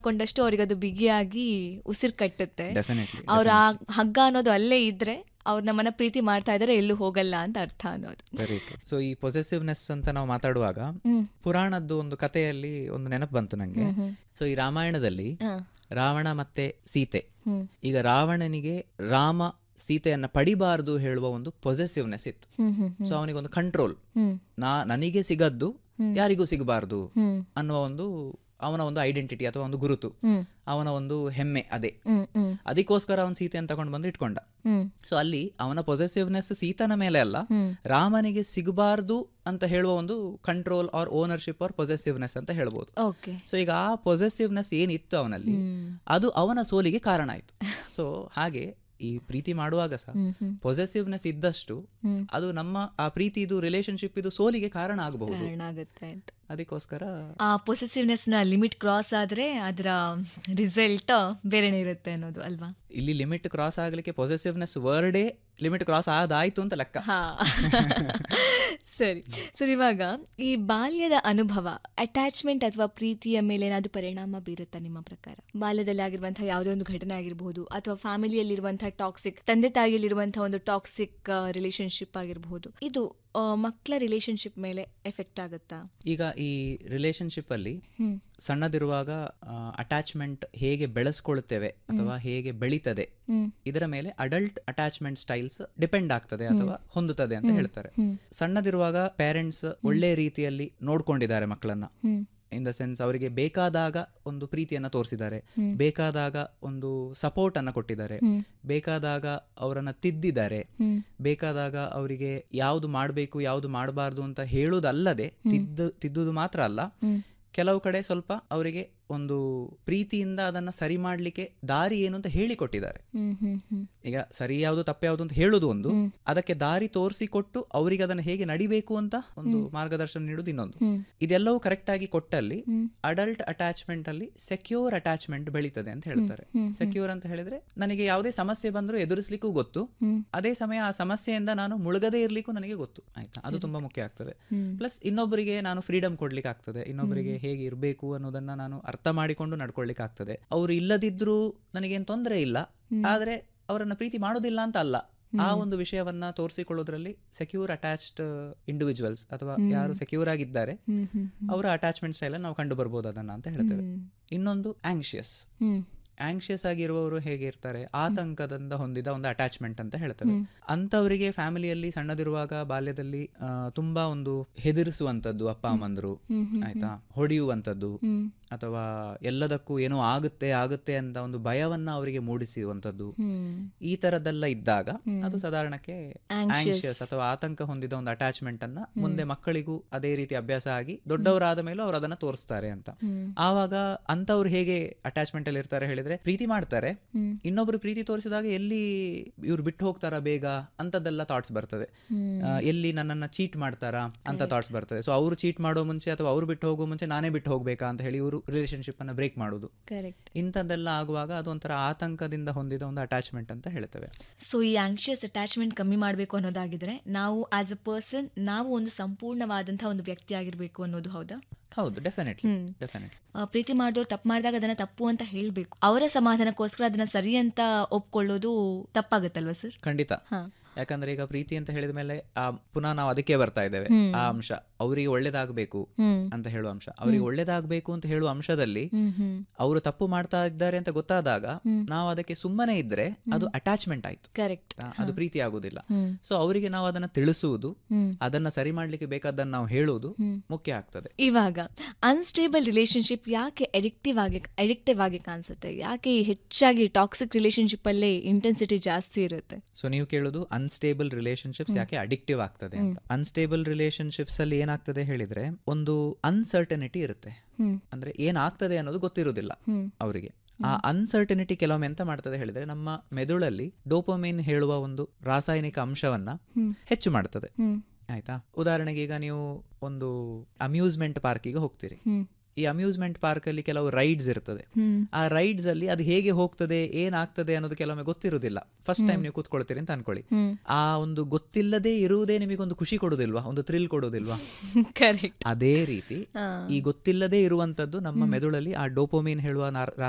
ಕೊಂಡಷ್ಟು ಅವ್ರಿಗೆ ಅದು ಬಿಗಿಯಾಗಿ ಉಸಿರು ಕಟ್ಟುತ್ತೆ ಡೆಫಿನೆಟ್ಲಿ ಅವ್ರ ಆ ಹಗ್ಗ ಅನ್ನೋದು ಅಲ್ಲೇ ಇದ್ರೆ ಅವ್ರು ನಮ್ಮನ್ನ ಪ್ರೀತಿ ಮಾಡ್ತಾ ಇದಾರೆ ಎಲ್ಲೂ ಹೋಗಲ್ಲ ಅಂತ ಅರ್ಥ ಅನ್ನೋದು ವೆರಿ ಸೊ ಈ ಪೊಸೆಸಿವ್ನೆಸ್ ಅಂತ ನಾವು ಮಾತಾಡುವಾಗ ಹ್ಮ್. ಪುರಾಣದ್ದು ಒಂದು ಕಥೆಯಲ್ಲಿ ಒಂದು ನೆನಪು ಬಂತು ನಂಗೆ ಹ್ಮ್, ಹ್ಮ್. ಸೊ ಈ ರಾಮಾಯಣದಲ್ಲಿ ಹಾ. ರಾವಣ ಮತ್ತೆ ಸೀತೆ ಹ್ಮ್. ಈಗ ರಾವಣನಿಗೆ ರಾಮ ಸೀತೆಯನ್ನ ಪಡಿಬಾರದು ಹೇಳುವ ಒಂದು ಪೊಸೆಸಿವ್ನೆಸ್ ಇತ್ತು ಹ್ಮ್, ಹ್ಮ್, ಹ್ಮ್. ಸೊ ಅವನಿಗೊಂದು ಕಂಟ್ರೋಲ್ ಹ್ಮ್. ನಾ ನನಗೆ ಸಿಗದ್ದು ಹ್ಮ್. ಯಾರಿಗೂ ಸಿಗಬಾರ್ದು ಹ್ಮ್. ಅನ್ನುವ ಒಂದು ಅವನ ಒಂದು ಐಡೆಂಟಿಟಿ ಅಥವಾ ಒಂದು ಗುರುತು ಹ್ಮ್. ಅವನ ಒಂದು ಹೆಮ್ಮೆ ಅದೇ ಹ್ಮ್, ಹ್ಮ್. ಅದಕ್ಕೋಸ್ಕರ ಅವನ ಸೀತೆಯನ್ನು ತಗೊಂಡು ಬಂದು ಇಟ್ಕೊಂಡ ಹ್ಮ್. ಸೊ ಅಲ್ಲಿ ಅವನ ಪೊಸೆಸಿವ್ನೆಸ್ ಸೀತನ ಮೇಲೆ ಅಲ್ಲ ಹ್ಮ್. ರಾಮನಿಗೆ ಸಿಗಬಾರ್ದು ಅಂತ ಹೇಳುವ ಒಂದು control or ownership or possessiveness ಅಂತ ಹೇಳ್ಬೋದು ಓಕೆ ಸೊ ಈಗ ಆ ಪೊಸೆಸಿವ್ನೆಸ್ ಏನಿತ್ತು ಅವನಲ್ಲಿ ಹ್ಮ್. ಅದು ಅವನ ಸೋಲಿಗೆ ಕಾರಣ ಆಯ್ತು ಸೊ ಹಾಗೆ ಈ ಪ್ರೀತಿ ಮಾಡುವಾಗ ಸಹ ಹ್ಮ್, ಹ್ಮ್. ಪೊಸೆಸಿವ್ನೆಸ್ ಇದ್ದಷ್ಟು ಹ್ಮ್. ಅದು ನಮ್ಮ ಆ ಪ್ರೀತಿ ಇದು ರಿಲೇಶನ್ಶಿಪ್ ಇದು ಸೋಲಿಗೆ ಕಾರಣ ಆಗಬಹುದು ಕಾರಣ ಆಗುತ್ತೆ ಅಂತ ಅದಕ್ಕೋಸ್ಕರ ಆ ಪೊಸೆಸಿವ್ನೆಸ್ ನ ಲಿಮಿಟ್ ಕ್ರಾಸ್ ಆದ್ರೆ ಅದರ ರಿಸಲ್ಟ್ ಬೇರೆನೇ ಇರುತ್ತೆ ಅನ್ನೋದು ಅಲ್ವಾ ಇಲ್ಲಿ ಲಿಮಿಟ್ ಕ್ರಾಸ್ ಆಗ್ಲಿಕ್ಕೆ ಪೊಸೆಸಿವ್ನೆಸ್ ವರ್ಡೇ ಲಿಮಿಟ್ ಕ್ರಾಸ್ ಆದಾಯ್ತು ಅಂತ ಲೆಕ್ಕ ಹಾ ಸರಿ ಸರ್ ಇವಾಗ ಈ ಬಾಲ್ಯದ ಅನುಭವ ಅಟ್ಯಾಚ್ಮೆಂಟ್ ಅಥವಾ ಪ್ರೀತಿಯ ಮೇಲೆ ಏನಾದ್ರು ಪರಿಣಾಮ ಬೀರುತ್ತಾ ನಿಮ್ಮ ಪ್ರಕಾರ ಬಾಲ್ಯದಲ್ಲಿ ಆಗಿರುವಂತಹ ಯಾವುದೇ ಒಂದು ಘಟನೆ ಆಗಿರಬಹುದು ಅಥವಾ ಫ್ಯಾಮಿಲಿಯಲ್ಲಿರುವಂತಹ ಟಾಕ್ಸಿಕ್ ತಂದೆ ತಾಯಿಯಲ್ಲಿರುವಂತಹ ಒಂದು ಟಾಕ್ಸಿಕ್ ರಿಲೇಶನ್ಶಿಪ್ ಆಗಿರಬಹುದು ಇದು ಆ, ಮಕ್ಕಳ ರಿಲೇಶನ್ಶಿಪ್ ಮೇಲೆ ಎಫೆಕ್ಟ್ ಆಗುತ್ತಾ ಈಗ ಈ ರಿಲೇಶನ್ಶಿಪ್ ಅಲ್ಲಿ ಹ್ಮ್ ಸಣ್ಣದಿರುವಾಗ ಅಟ್ಯಾಚ್ಮೆಂಟ್ ಹೇಗೆ ಬೆಳೆಸ್ಕೊಳ್ತೇವೆ ಅಥವಾ ಹೇಗೆ ಬೆಳೀತದೆ ಹ್ಮ್ ಇದರ ಮೇಲೆ ಅಡಲ್ಟ್ ಅಟ್ಯಾಚ್ಮೆಂಟ್ ಸ್ಟೈಲ್ಸ್ ಡಿಪೆಂಡ್ ಆಗ್ತದೆ ಅಥವಾ ಹೊಂದುತ್ತದೆ ಅಂತ ಹೇಳ್ತಾರೆ ಹ್ಮ್. ಸಣ್ಣದಿರುವಾಗ ಪೇರೆಂಟ್ಸ್ ಒಳ್ಳೆ ರೀತಿಯಲ್ಲಿ ನೋಡ್ಕೊಂಡಿದ್ದಾರೆ ಮಕ್ಕಳನ್ನ ಹ್ಮ್ ಇನ್ ದ ಸೆನ್ಸ್ ಅವರಿಗೆ ಬೇಕಾದಾಗ ಒಂದು ಪ್ರೀತಿಯನ್ನ ತೋರಿಸಿದ್ದಾರೆ ಹ್ಮ್. ಬೇಕಾದಾಗ ಒಂದು ಸಪೋರ್ಟ್ ಅನ್ನ ಕೊಟ್ಟಿದ್ದಾರೆ ಹ್ಮ್ ಬೇಕಾದಾಗ ಅವರನ್ನ ತಿದ್ದಿದ್ದಾರೆ ಹ್ಮ್ ಬೇಕಾದಾಗ ಅವರಿಗೆ ಯಾವುದು ಮಾಡಬೇಕು ಯಾವುದು ಮಾಡಬಾರ್ದು ಅಂತ ಹೇಳುವುದಲ್ಲದೆ ತಿದ್ದು ತಿದ್ದುದು ಮಾತ್ರ ಅಲ್ಲ ಹ್ಮ್ ಕೆಲವು ಕಡೆ ಸ್ವಲ್ಪ ಅವರಿಗೆ ಒಂದು ಪ್ರೀತಿಯಿಂದ ಅದನ್ನ ಸರಿ ಮಾಡ್ಲಿಕ್ಕೆ ದಾರಿ ಏನು ಅಂತ ಹೇಳಿಕೊಟ್ಟಿದ್ದಾರೆ ಹ್ಮ್ ಹ್ಮ್ ಹ್ಮ್ ಈಗ ಸರಿ ಯಾವುದು ತಪ್ಪು ಯಾವುದು ಅಂತ ಹೇಳುದು ಒಂದು ಹ್ಮ್. ಅದಕ್ಕೆ ದಾರಿ ತೋರಿಸಿಕೊಟ್ಟು ಅವರಿಗೆ ಅದನ್ನ ಹೇಗೆ ನಡಿಬೇಕು ಅಂತ ಒಂದು ಮಾರ್ಗದರ್ಶನ ನೀಡುದು ಇನ್ನೊಂದು ಹ್ಮ್ ಇದೆಲ್ಲವೂ ಕರೆಕ್ಟ್ ಆಗಿ ಕೊಟ್ಟಲ್ಲಿ ಹ್ಮ್. ಅಡಲ್ಟ್ ಅಟ್ಯಾಚ್ಮೆಂಟ್ ಅಲ್ಲಿ ಸೆಕ್ಯೂರ್ ಅಟ್ಯಾಚ್ಮೆಂಟ್ ಬೆಳೀತದೆ ಅಂತ ಹೇಳ್ತಾರೆ ಹ್ಮ್, ಹ್ಮ್. ಸೆಕ್ಯೂರ್ ಅಂತ ಹೇಳಿದ್ರೆ ನನಗೆ ಯಾವುದೇ ಸಮಸ್ಯೆ ಬಂದರೂ ಎದುರಿಸ್ಲಿಕ್ಕೂ ಗೊತ್ತು ಹ್ಮ್ ಅದೇ ಸಮಯ ಆ ಸಮಸ್ಯೆಯಿಂದ ನಾನು ಮುಳುಗದೇ ಇರ್ಲಿಕ್ಕೂ ನನಗೆ ಗೊತ್ತು ಆಯ್ತಾ ಅದು ತುಂಬಾ ಮುಖ್ಯ ಆಗ್ತದೆ ಹ್ಮ್. ಪ್ಲಸ್ ಇನ್ನೊಬ್ಬರಿಗೆ ನಾನು ಫ್ರೀಡಮ್ ಕೊಡ್ಲಿಕ್ಕೆ ಆಗ್ತದೆ ಇನ್ನೊಬ್ಬರಿಗೆ ಹೇಗೆ ಇರಬೇಕು ಅನ್ನೋದನ್ನ ನಾನು ಅರ್ಥ ಮಾಡಿಕೊಂಡು ನಡ್ಕೊಳ್ಲಿಕ್ಕೆ ಆಗ್ತದೆ ಅವ್ರು ಇಲ್ಲದಿದ್ರೂ ನನಗೇನು ತೊಂದರೆ ಇಲ್ಲ ಆದ್ರೆ ಅವರನ್ನ ಪ್ರೀತಿ ಮಾಡೋದಿಲ್ಲ ಅಂತ ಅಲ್ಲ ಆ ಒಂದು ವಿಷಯವನ್ನ ತೋರಿಸಿಕೊಳ್ಳೋದ್ರಲ್ಲಿ ಸೆಕ್ಯೂರ್ ಅಟ್ಯಾಚ್ಡ್ ಇಂಡಿವಿಜುವಲ್ಸ್ ಅಥವಾ ಯಾರು ಸೆಕ್ಯೂರ್ ಆಗಿದ್ದಾರೆ ಹ್ಮ್ ಹ್ಮ್ ಹ್ಮ್ ಅವರ ಅಟ್ಯಾಚ್ಮೆಂಟ್ ಸ್ಟೈಲ್ ನಾವು ಕಂಡು ಬರ್ಬೋದು ಅದನ್ನ ಅಂತ ಹೇಳ್ತೇವೆ ಹ್ಮ್. ಇನ್ನೊಂದು ಆಂಕ್ಷಿಯಸ್ ಹ್ಮ್ ಆಂಕ್ಷಿಯಸ್ ಆಗಿರುವವರು ಹೇಗೆ ಇರ್ತಾರೆ ಆತಂಕದಿಂದ ಹೊಂದಿದ ಒಂದು ಅಟ್ಯಾಚ್ಮೆಂಟ್ ಅಂತ ಹೇಳ್ತೇವೆ ಅಂತವರಿಗೆ ಫ್ಯಾಮಿಲಿಯಲ್ಲಿ ಸಣ್ಣದಿರುವಾಗ ಬಾಲ್ಯದಲ್ಲಿ ಆ, ತುಂಬಾ ಒಂದು ಹೆದರಿಸುವಂತದ್ದು ಅಪ್ಪ ಅಮ್ಮಂದ್ರು ಆಯ್ತಾ ಹೊಡೆಯುವಂತದ್ದು ಹ್ಮ್ ಅಥವಾ ಎಲ್ಲದಕ್ಕೂ ಏನೋ ಆಗುತ್ತೆ ಆಗುತ್ತೆ ಅಂತ ಒಂದು ಭಯವನ್ನ ಅವರಿಗೆ ಮೂಡಿಸುವಂತದ್ದು ಹ್ಮ್ ಈ ತರದೆಲ್ಲ ಇದ್ದಾಗ ಅದು ಸಾಧಾರಣಕ್ಕೆ Anxious. ಆಂಕ್ಷಿಯಸ್ ಅಥವಾ ಆತಂಕ ಹೊಂದಿದ ಒಂದು ಅಟ್ಯಾಚ್ಮೆಂಟ್ ಅನ್ನ ಮುಂದೆ ಮಕ್ಕಳಿಗೂ ಅದೇ ರೀತಿ ಅಭ್ಯಾಸ ಆಗಿ ದೊಡ್ಡವರಾದ ಮೇಲೂ ಅವ್ರು ಅದನ್ನ ತೋರಿಸ್ತಾರೆ ಅಂತ ಹ್ಮ್. ಆವಾಗ ಅಂತವ್ರು ಹೇಗೆ ಅಟ್ಯಾಚ್ಮೆಂಟ್ ಅಲ್ಲಿ ಇರ್ತಾರೆ ಹೇಳಿದ್ರೆ ಪ್ರೀತಿ ಮಾಡ್ತಾರೆ ಹ್ಮ್. ಇನ್ನೊಬ್ರು ಪ್ರೀತಿ ತೋರಿಸಿದಾಗ ಎಲ್ಲಿ ಇವ್ರು ಬಿಟ್ಟು ಹೋಗ್ತಾರಾ ಬೇಗ ಅಂತದೆಲ್ಲ ಥಾಟ್ಸ್ ಬರ್ತದೆ ಹ್ಮ್. ಆ, ಎಲ್ಲಿ ನನ್ನನ್ನ ಚೀಟ್ ಮಾಡ್ತಾರಾ ಅಂತ ಥಾಟ್ಸ್ ಬರ್ತದೆ ಸೊ ಅವರು ಚೀಟ್ ಮಾಡೋ ಮುಂಚೆ ಅಥವಾ ಅವರು ಬಿಟ್ಟು ಹೋಗೋ ಮುಂಚೆ ನಾನೇ ಬಿಟ್ಟು ಹೋಗ್ಬೇಕಾ ಅಂತ ಹೇಳಿ ಇವರು ರಿಲೇಶನ್ಶಿಪ್ ಅನ್ನ ಬ್ರೇಕ್ ಮಾಡೋದು ಕರೆಕ್ಟ್ ಇಂಥದ್ದೆಲ್ಲ ಆಗುವಾಗ ಅದು ಒಂಥರ ಆತಂಕದಿಂದ ಹೊಂದಿದ ಒಂದು ಅಟ್ಯಾಚ್ಮೆಂಟ್ ಅಂತ ಹೇಳ್ತೇವೆ ಸೊ ಈ ಆಂಕ್ಷಿಯಸ್ ಅಟ್ಯಾಚ್ಮೆಂಟ್ ಕಮ್ಮಿ ಮಾಡಬೇಕು ಅನ್ನೋದಾಗಿದ್ರೆ ನಾವು ಆಸ್ ಅ ಪರ್ಸನ್ ನಾವು ಒಂದು ಸಂಪೂರ್ಣವಾದಂತಹ ಒಂದು ವ್ಯಕ್ತಿ ಆಗಿರ್ಬೇಕು ಅನ್ನೋದು ಹೌದಾ ಹೌದು ಡೆಫಿನೆಟ್ಲಿ ಹ್ಮ್. ಡೆಫಿನೆಟ್ಲಿ ಆ, ಪ್ರೀತಿ ಮಾಡಿದವ್ರು ತಪ್ಪು ಮಾಡಿದಾಗ ಅದನ್ನ ತಪ್ಪು ಅಂತ ಹೇಳ್ಬೇಕು ಅವರ ಸಮಾಧಾನಕ್ಕೋಸ್ಕರ ಅದನ್ನ ಸರಿ ಅಂತ ಒಪ್ಕೊಳ್ಳೋದು ತಪ್ಪಾಗತ್ತಲ್ವಾ ಸರ್ ಖಂಡಿತ ಹಾ ಯಾಕಂದ್ರೆ ಈಗ ಪ್ರೀತಿ ಅಂತ ಹೇಳಿದ ಮೇಲೆ ಆ ಪುನಃ ನಾವು ಅದಕ್ಕೆ ಬರ್ತಾ ಇದ್ದೇವೆ ಆ ಅಂಶ ಅವರಿಗೆ ಒಳ್ಳೇದಾಗಬೇಕು ಹ್ಮ್ ಅಂತ ಹೇಳುವ ಅಂಶ ಅವರಿಗೆ ಒಳ್ಳೇದಾಗಬೇಕು ಅಂತ ಹೇಳುವ ಅಂಶದಲ್ಲಿ ಹ್ಮ್ ಹ್ಮ್ ಅವರು ತಪ್ಪು ಮಾಡ್ತಾ ಇದ್ದಾರೆ ಅಂತ ಗೊತ್ತಾದಾಗ ನಾವು ಅದಕ್ಕೆ ಸುಮ್ಮನೆ ಇದ್ರೆ ಅದು ಅಟ್ಯಾಚ್ಮೆಂಟ್ ಆಯ್ತು ಕರೆಕ್ಟ್ ಆ, ಅದು ಪ್ರೀತಿ ಆಗುದಿಲ್ಲ ಹ್ಮ್ ಸೊ ಅವರಿಗೆ ನಾವು ಅದನ್ನ ತಿಳಿಸುವುದು ಹ್ಮ್ ಅದನ್ನ ಸರಿ ಮಾಡ್ಲಿಕ್ಕೆ ಬೇಕಾದನ್ನ ನಾವು ಹೇಳುವುದು ಹ್ಮ್. ಮುಖ್ಯ ಆಗ್ತದೆ ಇವಾಗ ಅನ್ಸ್ಟೇಬಲ್ ರಿಲೇಶನ್ಶಿಪ್ ಯಾಕೆ ಅಡಿಕ್ಟಿವ್ ಆಗಿ ಅಡಿಕ್ಟಿವ್ ಆಗಿ ಕಾಣಿಸುತ್ತೆ ಯಾಕೆ ಈ ಹೆಚ್ಚಾಗಿ ಟಾಕ್ಸಿಕ್ ರಿಲೇಶನ್ಶಿಪ್ ಅಲ್ಲೇ ಇಂಟೆನ್ಸಿಟಿ ಜಾಸ್ತಿ ಇರುತ್ತೆ ಸೊ ನೀವು ಕೇಳೋದು ಅನ್ಸ್ಟೇಬಲ್ ರಿಲೇಶನ್ಶಿಪ್ಸ್ ಯಾಕೆ ಅಡಿಕ್ಟಿವ್ ಆಗ್ತದೆ ಅಂತ ಅನ್ಸ್ಟೇಬಲ್ ರಿಲೇಶನ್ಶಿಪ್ಸ್ ಅಲ್ಲಿ ಏನಾಗ್ತದೆ ಹೇಳಿದ್ರೆ ಒಂದು ಅನ್ಸರ್ಟನಿಟಿ ಇರುತ್ತೆ ಹ್ಮ್ ಅಂದ್ರೆ ಏನಾಗ್ತದೆ ಅನ್ನೋದು ಗೊತ್ತಿರುವುದಿಲ್ಲ ಹ್ಮ್ ಅವರಿಗೆ ಆ ಅನ್ಸರ್ಟನಿಟಿ ಕೆಲವೊಮ್ಮೆ ಎಂತ ಮಾಡ್ತದೆ ಹೇಳಿದ್ರೆ ನಮ್ಮ ಮೆದುಳಲ್ಲಿ ಡೋಪಮೈನ್ ಹೇಳುವ ಒಂದು ರಾಸಾಯನಿಕ ಅಂಶವನ್ನ ಹ್ಮ್. ಹೆಚ್ಚು ಮಾಡ್ತದೆ ಹ್ಮ್ ಆಯ್ತಾ ಉದಾಹರಣೆಗೆ ಈಗ ನೀವು ಒಂದು ಅಮ್ಯೂಸ್ಮೆಂಟ್ ಪಾರ್ಕಿಗೆ ಹೋಗ್ತೀರಿ ಹ್ಮ್ ಈ ಅಮ್ಯೂಸ್ಮೆಂಟ್ ಪಾರ್ಕ್ ಅಲ್ಲಿ ಕೆಲವು ರೈಡ್ಸ್ ಇರ್ತದೆ ಹ್ಮ್ ಆ ರೈಡ್ಸ್ ಅಲ್ಲಿ ಅದು ಹೇಗೆ ಹೋಗ್ತದೆ ಏನಾಗ್ತದೆ ಅನ್ನೋದು ಕೆಲವೊಮ್ಮೆ ಗೊತ್ತಿರುವುದಿಲ್ಲ ಫಸ್ಟ್ ಟೈಮ್ ನೀವು ಕೂತ್ಕೊಳ್ತೀರಿ ಅಂತ ಅನ್ಕೊಳ್ಳಿ ಹ್ಮ್ ಆ ಒಂದು ಗೊತ್ತಿಲ್ಲದೆ ಇರುವುದೇ ನಿಮಗೊಂದು ಖುಷಿ ಕೊಡುದಿಲ್ವಾ ಒಂದು ಥ್ರಿಲ್ ಕೊಡುದಿಲ್ವಾ ಕರೆಕ್ಟ್ ಅದೇ ರೀತಿ ಈ ಗೊತ್ತಿಲ್ಲದೆ ಇರುವಂತದ್ದು ನಮ್ಮ ಮೆದುಳಲ್ಲಿ ಆ ಡೋಪೋಮೀನ್ ಹೇಳುವ ನಾರ್-